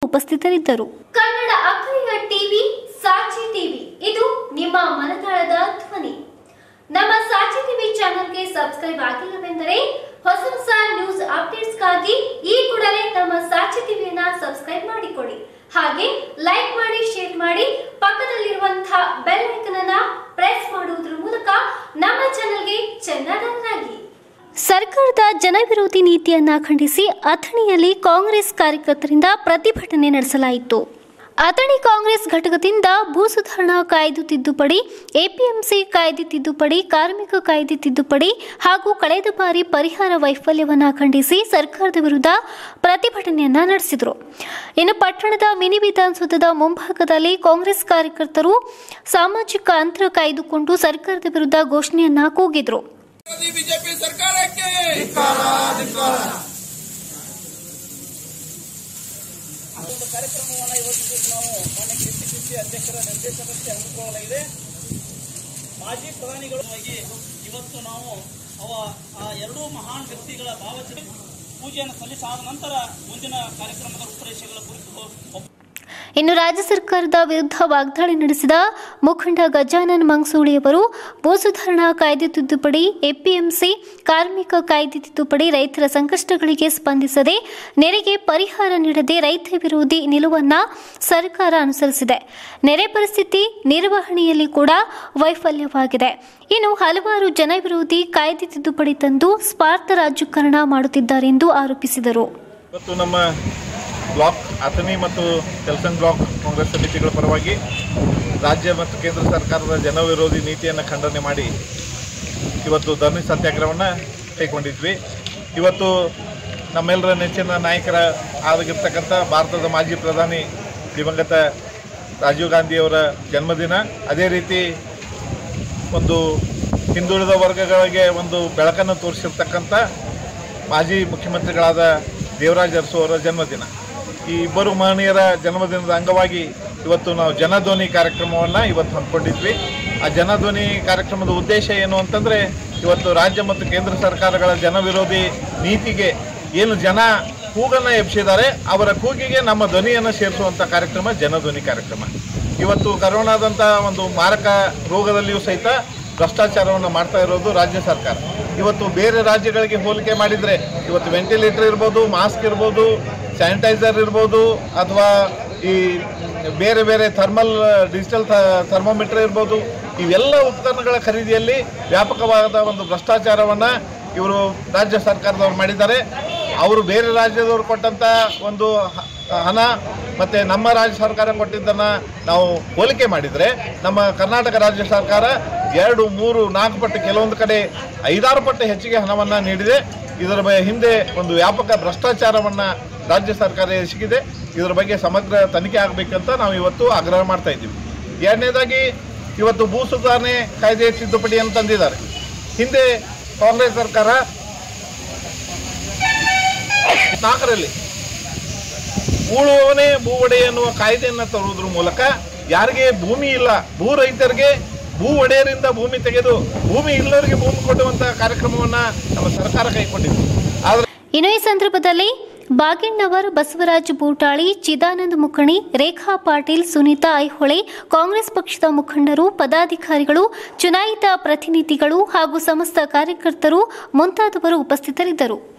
ಉಪಸ್ಥಿತರಿದ್ದರು ಕನ್ನಡ ಅಖರಿಯ TV Sakshi TV ಇದು ನಿಮ್ಮ ಮನದಾಳದ ಧ್ವನಿ ನಮ್ಮ ಸಾಕ್ಷಿ ಟಿವಿ ಚಾನೆಲ್ಗೆ ಸಬ್ಸ್ಕ್ರೈಬ್ ಆಗಿಲ್ಲವೆಂದರೆ ಹೊಸ ಹೊಸ ನ್ಯೂಸ್ ಅಪ್ಡೇಟ್ಸ್ಗಾಗಿ ಈ ಕೂಡಲೇ ನಮ್ಮ ಸಾಕ್ಷಿ ಟಿವಿಯನ್ನ ಸಬ್ಸ್ಕ್ರೈಬ್ ಮಾಡಿಕೊಳ್ಳಿ ಹಾಗೆ ಲೈಕ್ ಮಾಡಿ ಶೇರ್ ಮಾಡಿ ಪಕ್ಕದಲ್ಲಿರುವಂತಹ ಬೆಲ್ ಐಕನ್ ಅನ್ನ ಪ್ರೆಸ್ ಮಾಡುವುದರ ಮೂಲಕ ನಮ್ಮ ಚಾನೆಲ್ಗೆ ಚೆನ್ನಾಗಿ ಸರ್ಕಾರದ ಜನವಿರೋಧಿ ನೀತಿಯನ್ನ ಖಂಡಿಸಿ ಅಥಣಿಯಲ್ಲಿ ಕಾಂಗ್ರೆಸ್ ಕಾರ್ಯಕರ್ತರಿಂದ ಪ್ರತಿಭಟನೆ ನಡೆಸಲಾಯಿತು ಅಥಣಿ ಕಾಂಗ್ರೆಸ್ ಘಟಕದಿಂದ ಭೂ ಸುಧಾರಣಾ ಕಾಯ್ದೆ ತಿದ್ದುಪಡಿ ಎಪಿಎಂಸಿ ಕಾಯ್ದೆ ತಿದ್ದುಪಡಿ ಕಾರ್ಮಿಕ ಕಾಯ್ದೆ ತಿದ್ದುಪಡಿ ಹಾಗೂ ಕಳೆದ ಬಾರಿ ಪರಿಹಾರ ವೈಫಲ್ಯವನ್ನು ಖಂಡಿಸಿ ಸರ್ಕಾರದ ವಿರುದ್ಧ ಪ್ರತಿಭಟನೆಯನ್ನ ನಡೆಸಿದರು ಇನ್ನು ಪಟ್ಟಣದ ಮಿನಿ ವಿಧಾನಸೌಧದ ಮುಂಭಾಗದಲ್ಲಿ ಕಾಂಗ್ರೆಸ್ ಕಾರ್ಯಕರ್ತರು ಸಾಮಾಜಿಕ ಅಂತರ ಕಾಯ್ದುಕೊಂಡು ಸರ್ಕಾರದ ವಿರುದ್ಧ ಘೋಷಣೆಯನ್ನ ಕೂಗಿದ್ರು ವಿರೋಧಿ ಬಿಜೆಪಿ ಸರ್ಕಾರಕ್ಕೆ ಒಂದು ಕಾರ್ಯಕ್ರಮವನ್ನು ಇವತ್ತು ನಾವು ಮಾನ್ಯ ಕೆಪಿಸಿಸಿ ಅಧ್ಯಕ್ಷರ ನಿರ್ದೇಶನಕ್ಕೆ ಹಮ್ಮಿಕೊಳ್ಳಲಾಗಿದೆ ಮಾಜಿ ಪ್ರಧಾನಿಗಳಾಗಿ ಇವತ್ತು ನಾವು ಅವ ಆ ಎರಡೂ ಮಹಾನ್ ವ್ಯಕ್ತಿಗಳ ಭಾವಚಿತ್ರ ಪೂಜೆಯನ್ನು ಸಲ್ಲಿಸಾದ ನಂತರ ಮುಂದಿನ ಕಾರ್ಯಕ್ರಮದ ರೂಪರೇಷೆಗಳ ಕುರಿತು ಒಪ್ಪ- ಇನ್ನು ರಾಜ್ಯ ಸರ್ಕಾರದ ವಿರುದ್ಧ ವಾಗ್ದಾಳಿ ನಡೆಸಿದ ಮುಖಂಡ ಗಜಾನನ್ ಮಂಗಸೂಳಿಯವರು ಭೂ ಸುಧಾರಣಾ ಕಾಯ್ದೆ ತಿದ್ದುಪಡಿ ಎಪಿಎಂಸಿ ಕಾರ್ಮಿಕ ಕಾಯ್ದೆ ತಿದ್ದುಪಡಿ ರೈತರ ಸಂಕಷ್ಟಗಳಿಗೆ ಸ್ಪಂದಿಸದೆ ನೆರೆಗೆ ಪರಿಹಾರ ನೀಡದೆ ರೈತ ವಿರೋಧಿ ನಿಲುವನ್ನ ಸರ್ಕಾರ ಅನುಸರಿಸಿದೆ ನೆರೆ ಪರಿಸ್ಥಿತಿ ನಿರ್ವಹಣೆಯಲ್ಲಿ ಕೂಡ ವೈಫಲ್ಯವಾಗಿದೆ ಇನ್ನು ಹಲವಾರು ಜನವಿರೋಧಿ ಕಾಯ್ದೆ ತಿದ್ದುಪಡಿ ತಂದು ಸ್ವಾರ್ಥ ರಾಜಕಾರಣ ಮಾಡುತ್ತಿದ್ದಾರೆಂದು ಆರೋಪಿಸಿದರು ಇವತ್ತು ನಮ್ಮ ಬ್ಲಾಕ್ ಅಥಣಿ ಮತ್ತು ಕೆಲಸನ್ ಬ್ಲಾಕ್ ಕಾಂಗ್ರೆಸ್ ಸಮಿತಿಗಳ ಪರವಾಗಿ ರಾಜ್ಯ ಮತ್ತು ಕೇಂದ್ರ ಸರ್ಕಾರದ ಜನವಿರೋಧಿ ನೀತಿಯನ್ನು ಖಂಡನೆ ಮಾಡಿ ಇವತ್ತು ಧರಣಿ ಸತ್ಯಾಗ್ರಹವನ್ನು ಕೈಗೊಂಡಿದ್ವಿ ಇವತ್ತು ನಮ್ಮೆಲ್ಲರ ನೆಚ್ಚಿನ ನಾಯಕರ ಆಗಿರ್ತಕ್ಕಂಥ ಭಾರತದ ಮಾಜಿ ಪ್ರಧಾನಿ ದಿವಂಗತ ರಾಜೀವ್ ಗಾಂಧಿಯವರ ಜನ್ಮದಿನ ಅದೇ ರೀತಿ ಒಂದು ಹಿಂದುಳಿದ ವರ್ಗಗಳಿಗೆ ಒಂದು ಬೆಳಕನ್ನು ತೋರಿಸಿರ್ತಕ್ಕಂಥ ಮಾಜಿ ಮುಖ್ಯಮಂತ್ರಿಗಳಾದ ದೇವರಾಜ್ ಅರಸು ಅವರ ಜನ್ಮದಿನ ಈ ಇಬ್ಬರು ಮಹನೀಯರ ಜನ್ಮದಿನದ ಅಂಗವಾಗಿ ಇವತ್ತು ನಾವು ಜನಧ್ವನಿ ಕಾರ್ಯಕ್ರಮವನ್ನು ಇವತ್ತು ಹಮ್ಮಿಕೊಂಡಿದ್ವಿ ಆ ಜನಧ್ವನಿ ಕಾರ್ಯಕ್ರಮದ ಉದ್ದೇಶ ಏನು ಅಂತಂದರೆ ಇವತ್ತು ರಾಜ್ಯ ಮತ್ತು ಕೇಂದ್ರ ಸರ್ಕಾರಗಳ ಜನವಿರೋಧಿ ನೀತಿಗೆ ಏನು ಜನ ಕೂಗನ್ನು ಎಬ್ಸಿದ್ದಾರೆ ಅವರ ಕೂಗಿಗೆ ನಮ್ಮ ಧ್ವನಿಯನ್ನು ಸೇರಿಸುವಂಥ ಕಾರ್ಯಕ್ರಮ ಜನಧ್ವನಿ ಕಾರ್ಯಕ್ರಮ ಇವತ್ತು ಕರೋನಾದಂಥ ಒಂದು ಮಾರಕ ರೋಗದಲ್ಲಿಯೂ ಸಹಿತ ಭ್ರಷ್ಟಾಚಾರವನ್ನು ಮಾಡ್ತಾ ಇರೋದು ರಾಜ್ಯ ಸರ್ಕಾರ ಇವತ್ತು ಬೇರೆ ರಾಜ್ಯಗಳಿಗೆ ಹೋಲಿಕೆ ಮಾಡಿದರೆ ಇವತ್ತು ವೆಂಟಿಲೇಟರ್ ಇರ್ಬೋದು ಮಾಸ್ಕ್ ಇರ್ಬೋದು ಸ್ಯಾನಿಟೈಸರ್ ಇರ್ಬೋದು ಅಥವಾ ಈ ಬೇರೆ ಬೇರೆ ಥರ್ಮಲ್ ಡಿಜಿಟಲ್ ಥರ್ಮೋಮೀಟರ್ ಇರ್ಬೋದು ಇವೆಲ್ಲ ಉಪಕರಣಗಳ ಖರೀದಿಯಲ್ಲಿ ವ್ಯಾಪಕವಾದ ಒಂದು ಭ್ರಷ್ಟಾಚಾರವನ್ನು ಇವರು ರಾಜ್ಯ ಸರ್ಕಾರದವ್ರು ಮಾಡಿದ್ದಾರೆ ಅವರು ಬೇರೆ ರಾಜ್ಯದವರು ಕೊಟ್ಟಂಥ ಒಂದು ಹ- ಹಣ ಮತ್ತು ನಮ್ಮ ರಾಜ್ಯ ಸರ್ಕಾರ ಕೊಟ್ಟಿದ್ದನ್ನು ನಾವು ಹೋಲಿಕೆ ಮಾಡಿದರೆ ನಮ್ಮ ಕರ್ನಾಟಕ ರಾಜ್ಯ ಸರ್ಕಾರ ಎರಡು ಮೂರು ನಾಲ್ಕು ಪಟ್ಟು ಕೆಲವೊಂದು ಕಡೆ ಐದಾರು ಪಟ್ಟು ಹೆಚ್ಚಿಗೆ ಹಣವನ್ನು ನೀಡಿದೆ ಇದರ ಬ- ಹಿಂದೆ ಒಂದು ವ್ಯಾಪಕ ಭ್ರಷ್ಟಾಚಾರವನ್ನು ರಾಜ್ಯ ಸರ್ಕಾರ ಎಸಗಿದೆ ಇದರ ಬಗ್ಗೆ ಸಮಗ್ರ ತನಿಖೆ ಆಗಬೇಕಂತ ನಾವು ಇವತ್ತು ಆಗ್ರಹ ಮಾಡ್ತಾ ಇದ್ದೀವಿ ಎರಡನೇದಾಗಿ ಇವತ್ತು ಭೂ ಸುಧಾರಣೆ ಕಾಯ್ದೆ ತಿದ್ದುಪಡಿಯನ್ನು ತಂದಿದ್ದಾರೆ ಹಿಂದೆ ಕಾಂಗ್ರೆಸ್ ಸರ್ಕಾರ ನಾಲ್ಕರಲ್ಲಿ ಉಳುವವನೇ ಭೂ ಒಡೆಯ ಎನ್ನುವ ಕಾಯ್ದೆಯನ್ನು ತರುವುದ್ರ ಮೂಲಕ ಯಾರಿಗೆ ಭೂಮಿ ಇಲ್ಲ ಭೂ ರೈತರಿಗೆ ಭೂ ಒಡೆಯರಿಂದ ಭೂಮಿ ತೆಗೆದು ಭೂಮಿ ಇಲ್ಲವರಿಗೆ ಭೂಮಿ ಕೊಡುವಂಥ ಕಾರ್ಯಕ್ರಮವನ್ನು ನಮ್ಮ ಸರ್ಕಾರ ಕೈಗೊಂಡಿದೆ ಆದರೆ ಇನ್ನು ಈ ಸಂದರ್ಭದಲ್ಲಿ ಬಾಗಿಣ್ಣವರ್ ಬಸವರಾಜ್ ಬೂಟಾಳಿ ಚಿದಾನಂದ್ ಮುಖಣಿ ರೇಖಾ ಪಾಟೀಲ್ ಸುನೀತಾ ಐಹೊಳೆ ಕಾಂಗ್ರೆಸ್ ಪಕ್ಷದ ಮುಖಂಡರು ಪದಾಧಿಕಾರಿಗಳು ಚುನಾಯಿತ ಪ್ರತಿನಿಧಿಗಳು ಹಾಗೂ ಸಮಸ್ತ ಕಾರ್ಯಕರ್ತರು ಮುಂತಾದವರು ಉಪಸ್ಥಿತರಿದ್ದರು